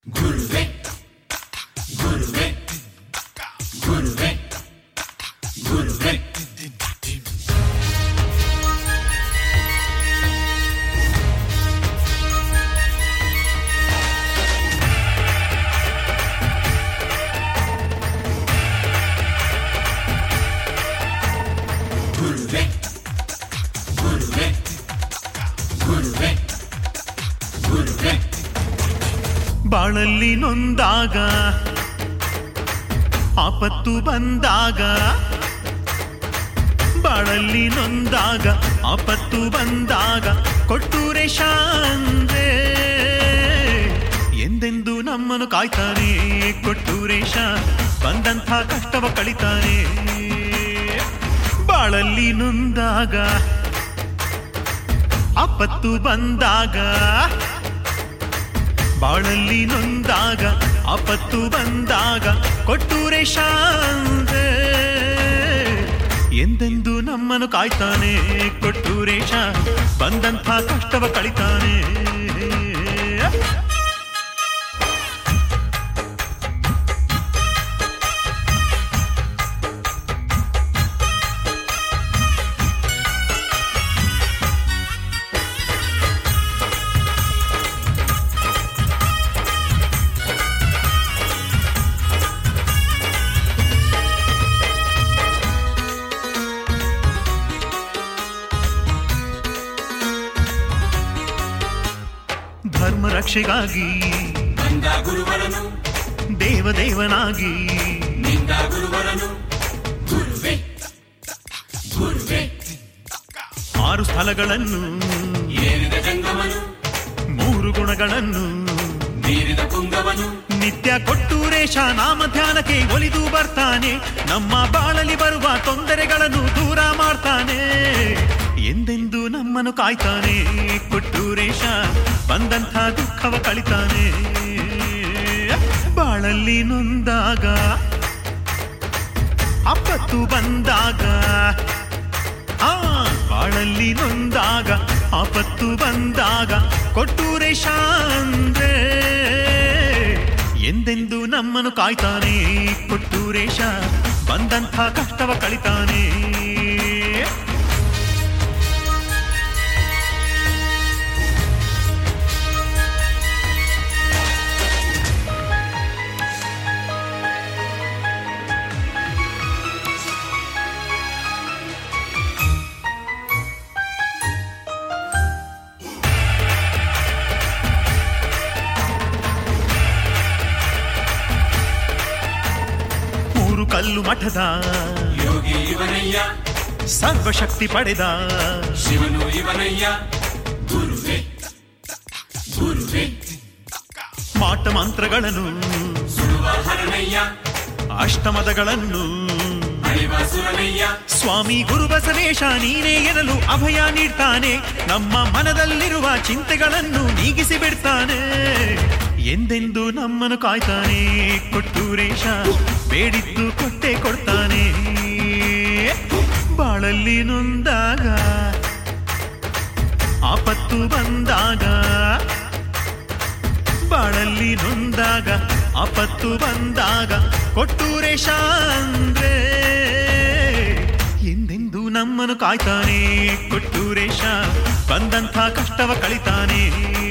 ಗುರುವೆ ಗುರುವೆ ಗುರುವೆ ಗುರುವೆ ಗುರುವೆ ಗುರುವೆ ಗುರುವೆ ಗುರುವೆ ಬಾಳಲ್ಲಿ ನೊಂದಾಗ ಆಪತ್ತು ಬಂದಾಗ ಬಾಳಲ್ಲಿ ನೊಂದಾಗ ಆಪತ್ತು ಬಂದಾಗ ಕೊಟ್ಟೂರೆ ಶಾಂದ್ರೆ ಎಂದೆಂದು ನಮ್ಮನ್ನು ಕಾಯ್ತಾನೆ ಕೊಟ್ಟೂರೇಶ ಬಂದಂಥ ಕಷ್ಟವ ಕಳಿತಾನೆ ಬಾಳಲ್ಲಿ ನೊಂದಾಗ ಆಪತ್ತು ಬಂದಾಗ ಬಾಳಲ್ಲಿ ನೊಂದಾಗ ಆಪತ್ತು ಬಂದಾಗ ಕೊಟ್ಟೂರೆ ಶಾಂತೆ ಎಂದೆಂದು ನಮ್ಮನ್ನು ಕಾಯ್ತಾನೆ ಕೊಟ್ಟೂರೇಶ ಬಂದಂಥ ಕಷ್ಟವ ಕಳಿತಾನೆ ಧರ್ಮ ರಕ್ಷೆಗಾಗಿ ಬಂದ ಗುರುವರನು ದೇವದೇವನಾಗಿ ನಿಂದ ಗುರುವರನು ಗುರುವೆ ಗುರುವೆ ಆರು ಸ್ಥಳಗಳನ್ನು ಏರಿದ ಜಂಗಮನು ಮೂರು ಗುಣಗಳನ್ನು ಮೀರಿದ ಪುಂಗವನು ನಿತ್ಯ ಕೊಟ್ಟೂರೇಶ ನಾಮ ಧ್ಯಾನಕ್ಕೆ ಒಲಿದು ಬರ್ತಾನೆ ನಮ್ಮ ಬಾಳಲಿ ಬರುವ ತೊಂದರೆಗಳನ್ನು ದೂರ ಮಾಡ್ತಾನೆ ಎಂದೆಂದು ನಮ್ಮನ್ನು ಕಾಯ್ತಾನೆ ಕೊಟ್ಟೂರೇಶ ಬಂದಂಥ ದುಃಖವ ಕಳಿತಾನೆ ಬಾಳಲ್ಲಿ ನೊಂದಾಗ ಅಪ್ಪತ್ತು ಬಂದಾಗ ಆ ಬಾಳಲ್ಲಿ ನೊಂದಾಗ ಆಪತ್ತು ಬಂದಾಗ ಕೊಟ್ಟೂರೆ ಶಾಂದ್ರೆ ಎಂದೆಂದು ನಮ್ಮನ್ನು ಕಾಯ್ತಾನೆ ಕೊಟ್ಟೂರೇಶ ಬಂದಂಥ ಕಷ್ಟವ ಕಳಿತಾನೆ ಮೂರು ಕಲ್ಲು ಮಠದ ಯೋಗಿ ಇವನಯ್ಯ ಸರ್ವಶಕ್ತಿ ಪಡೆದ ಶಿವನು ಇವನಯ್ಯ ಗುರುವೆ ಗುರುವೆ ಮಾಟ ಮಂತ್ರಗಳನ್ನು ಸುಡುವ ಹರನಯ್ಯ ಅಷ್ಟಮದಗಳನ್ನು ಅಳಿವ ಸುರನಯ್ಯ ಸ್ವಾಮಿ ಗುರು ಬಸವೇಶ ನೀನೇ ಎನ್ನಲು ಅಭಯ ನೀಡ್ತಾನೆ ನಮ್ಮ ಮನದಲ್ಲಿರುವ ಚಿಂತೆಗಳನ್ನು ನೀಗಿಸಿ ಬಿಡ್ತಾನೆ ಎಂದೆಂದು ನಮ್ಮನ್ನು ಕಾಯ್ತಾನೆ ಕೊಟ್ಟೂರೇಶ ಬೇಡಿದ್ದು ಕೊಟ್ಟೆ ಕೊಡ್ತಾನೆ ಬಾಳಲ್ಲಿ ನೊಂದಾಗ ಆಪತ್ತು ಬಂದಾಗ ಬಾಳಲ್ಲಿ ನೊಂದಾಗ ಆಪತ್ತು ಬಂದಾಗ ಕೊಟ್ಟೂರೇಶ ಅಂದ್ರೆ ಎಂದೆಂದು ನಮ್ಮನ್ನು ಕಾಯ್ತಾನೆ ಕೊಟ್ಟೂರೇಶ ಬಂದಂಥ ಕಷ್ಟವ ಕಳಿತಾನೆ